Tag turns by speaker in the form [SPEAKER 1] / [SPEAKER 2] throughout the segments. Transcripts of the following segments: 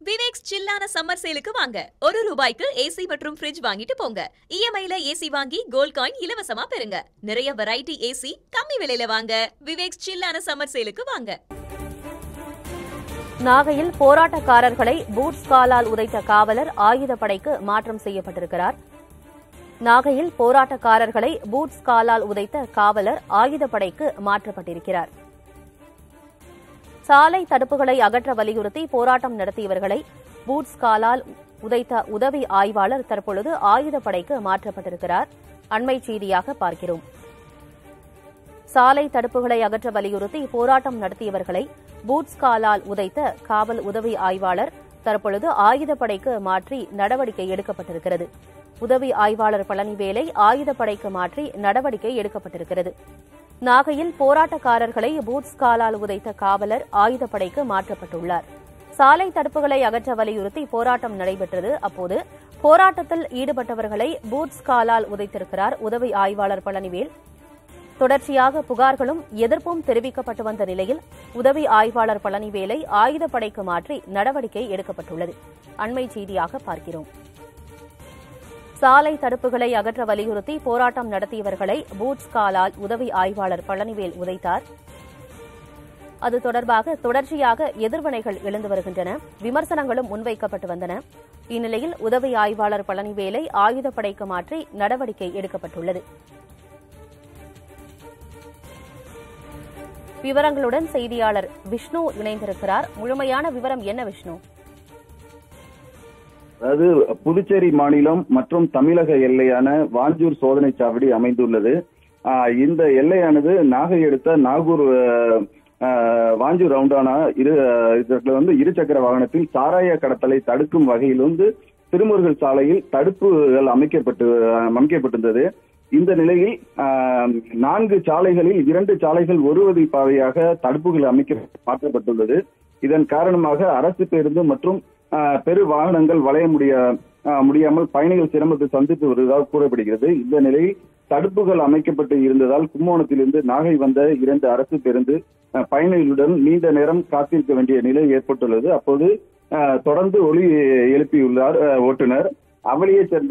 [SPEAKER 1] Viveks சில்லான summer சேலுக்கு வாங்க ஒரு ரூபாய்க்கு ஏசி மற்றும் ஃப்ரிட்ஜ் வாங்கிட்டு போங்க இஎம்ஐல ஏசி வாங்கி கோல்ட் காயின் இலவசமா பெறுங்க நிறைய வெரைட்டி ஏசி கம்மி விலையில வாங்க விவேக்ஸ் சில்லான சம்மர் சேலுக்கு வாங்க
[SPEAKER 2] நாகையில் போராட்டக்காரர்களை பூட்ஸ் காலால் உதைத்த காவலர் ஆயுதப்படைக்கு மாற்றம் செய்யப்பட்டிருக்கிறார் நாகையில் போராட்டக்காரர்களை பூட்ஸ் காலால் உதைத்த காவலர் ஆயுதப்படைக்கு மாற்றப்பட்டிருக்கிறார் சாலை தடுப்புகளை அகற்ற வலியுறுத்தி போராட்டம் நடத்தியவர்களை பூட்ஸ் காலால் உதைத்த உதவி ஆய்வாளர் தற்பொழுது ஆயுதப்படைக்கு மாற்றப்பட்டிருக்கிறார் அண்மை செய்தியாக பார்க்கிறோம் சாலை தடுப்புகளை அகற்ற வலியுறுத்தி போராட்டம் நடத்தியவர்களை பூட்ஸ் காலால் உதைத்த காவல் உதவி ஆய்வாளர் தற்பொழுது ஆயுதப்படைக்கு மாற்றி நடவடிக்கை எடுக்கப்பட்டிருக்கிறது உதவி ஆய்வாளர் பழனிவேலை ஆயுதப்படைக்கு மாற்றி நடவடிக்கை எடுக்கப்பட்டிருக்கிறது நாகையில் போராட்டக்காரர்களை பூட்ஸ் காலால் உதைத்த காவலர் ஆயுதப்படைக்கு மாற்றப்பட்டுள்ளார் சாலை தடுப்புகளை அகற்ற வலியுறுத்தி போராட்டம் நடைபெற்றது அப்போது போராட்டத்தில் ஈடுபட்டவர்களை பூட்ஸ் காலால் உதைத்திருக்கிறார் உதவி ஆய்வாளர் பழனிவேல் தொடர்ச்சியாக புகார்களும் எதிர்ப்பும் தெரிவிக்கப்பட்டு வந்த நிலையில் உதவி ஆய்வாளர் பழனிவேலை ஆயுதப்படைக்கு மாற்றி நடவடிக்கை எடுக்கப்பட்டுள்ளது அண்மை செய்தியாக பார்க்கிறோம் சாலை தடுப்புகளை அகற்ற வலியுறுத்தி போராட்டம் நடத்தியவர்களை பூட்ஸ் காலால் உதவி ஆய்வாளர் பழனிவேல் உதைத்தார் அது தொடர்பாக தொடர்ச்சியாக எதிர்வினைகள் எழுந்து வருகின்றன விமர்சனங்களும் முன்வைக்கப்பட்டு வந்தன இந்நிலையில் உதவி ஆய்வாளர் பழனிவேலை ஆயுதப்படைக்கு மாற்றி நடவடிக்கை எடுக்கப்பட்டுள்ளது விவரங்களுடன் செய்தியாளர் விஷ்ணு இணைந்திருக்கிறார் முழுமையான விவரம் என்ன விஷ்ணு
[SPEAKER 3] அதாவது புதுச்சேரி மாநிலம் மற்றும் தமிழக எல்லையான வாஞ்சூர் சோதனை சாவடி அமைந்துள்ளது ஆஹ் இந்த எல்லையானது நாகை அடுத்த நாகூர் ஆஹ், ஆஹ், வாஞ்சூர் ரவுண்டானா இரு இதுல வந்து இருசக்கர வாகனத்தில் சாராய கடத்தலை தடுக்கும் வகையில் வந்து திருமுருகல் சாலையில் தடுப்புகள் அமைக்கப்பட்டு அமைக்கப்பட்டிருந்தது இந்த நிலையில் ஆஹ், நான்கு சாலைகளில் இரண்டு சாலைகள் ஒரு வழி பாதையாக தடுப்புகள் அமைக்க மாற்றப்பட்டுள்ளது இதன் காரணமாக அரசு பேருந்து மற்றும் ஆஹ், பெரு வாகனங்கள் வளைய முடிய ஆஹ், முடியாமல் பயணிகள் சிரமத்தை சந்தித்து வருவதாக கூறப்படுகிறது இந்த நிலையில் தடுப்புகள் அமைக்கப்பட்டு இருந்ததால் கும்போணத்திலிருந்து நாகை வந்த இரண்டு அரசு பேருந்து ஆஹ், பயணிகளுடன் நீண்ட நேரம் காத்திருக்க வேண்டிய நிலை ஏற்பட்டுள்ளது அப்போது ஆஹ், தொடர்ந்து ஒளி எழுப்பியுள்ளார் ஆஹ், ஓட்டுநர் அவளியே சென்ற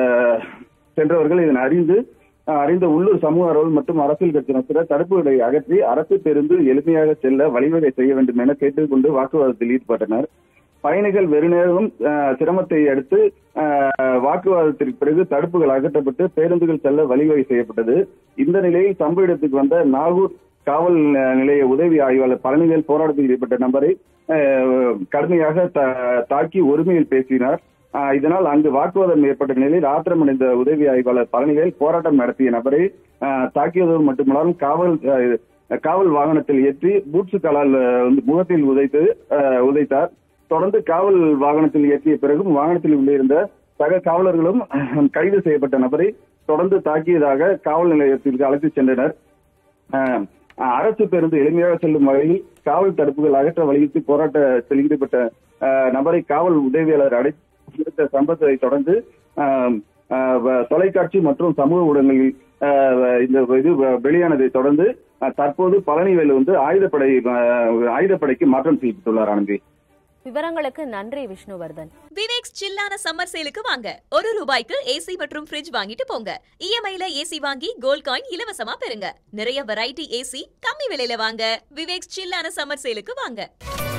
[SPEAKER 3] சென்றவர்கள் இதனை அறிந்து ஆஹ், அறிந்த உள்ளூர் சமூக ஆர்வலர் மற்றும் அரசியல் கட்சியினர் தடுப்புகளை அகற்றி அரசு பேருந்து எளிமையாக செல்ல வழிவகை செய்ய வேண்டும் என கேட்டுக்கொண்டு வாக்குவாதத்தில் ஈடுபட்டனர் பயணிகள் வெறுநேரம் ஆஹ், சிரமத்தை அடுத்து ஆஹ், வாக்குவாதத்திற்கு பிறகு தடுப்புகள் அகற்றப்பட்டு பேருந்துகள் செல்ல வழிவகை செய்யப்பட்டது இந்த நிலையில் சம்பவ இடத்துக்கு வந்த நாகூர் காவல் அஹ், நிலைய உதவி ஆய்வாளர் பழனிவேல் போராட்டத்தில் ஈடுபட்ட நபரை ஆஹ், கடுமையாக தா- தாக்கி ஒருமையில் பேசினார் ஆஹ், இதனால் அங்கு வாக்குவாதம் ஏற்பட்ட நிலையில் ஆத்திரமடைந்த உதவி ஆய்வாளர் பழனிவேல் போராட்டம் நடத்திய நபரை ஆஹ், தாக்கியதோடு மட்டுமல்லாமல் காவல் ஆஹ், காவல் வாகனத்தில் ஏற்றி பூட்ஸு காலால் ஆஹ், வந்து முகத்தில் உதைத்து ஆஹ், உதைத்தார் தொடர்ந்து காவல் வாகனத்தில் ஏற்றிய பிறகும் வாகனத்தில் உள்ளே இருந்த சக காவலர்களும் அஹ், கைது செய்யப்பட்ட நபரை தொடர்ந்து தாக்கியதாக காவல் நிலையத்திற்கு அழைத்துச் சென்றனர் அஹ், அரசு பேருந்து எளிமையாக செல்லும் வகையில் காவல் தடுப்புகள் அகற்ற வலியுறுத்தி போராட்டத்தில் ஈடுபட்ட அஹ், நபரை காவல் உதவியாளர் அடைத்த சம்பவத்தை தொடர்ந்து அஹ், அஹ், வ- தொலைக்காட்சி மற்றும் சமூக ஊடகங்களில் அஹ், இந்த இது வெளியானதை தொடர்ந்து அஹ், தற்போது பழனிவேலு வந்து ஆயுதப்படை அஹ், ஆயுதப்படைக்கு மாற்றம் செய்யப்பட்டுள்ளார் ஆனந்தி
[SPEAKER 2] விவரங்களுக்கு நன்றி விஷ்ணுவர்தன்
[SPEAKER 1] விவேக்ஸ் சில்லான சம்மர் சேலுக்கு வாங்க ஒரு ரூபாய்க்கு ஏசி மற்றும் ஃப்ரிட்ஜ் வாங்கிட்டு போங்க இஎம்ஐல ஏசி வாங்கி கோல்ட் காயின் இலவசமா பெறுங்க நிறைய வெரைட்டி ஏசி கம்மி விலையில வாங்க விவேக்ஸ் சில்லான சம்மர் சேலுக்கு வாங்க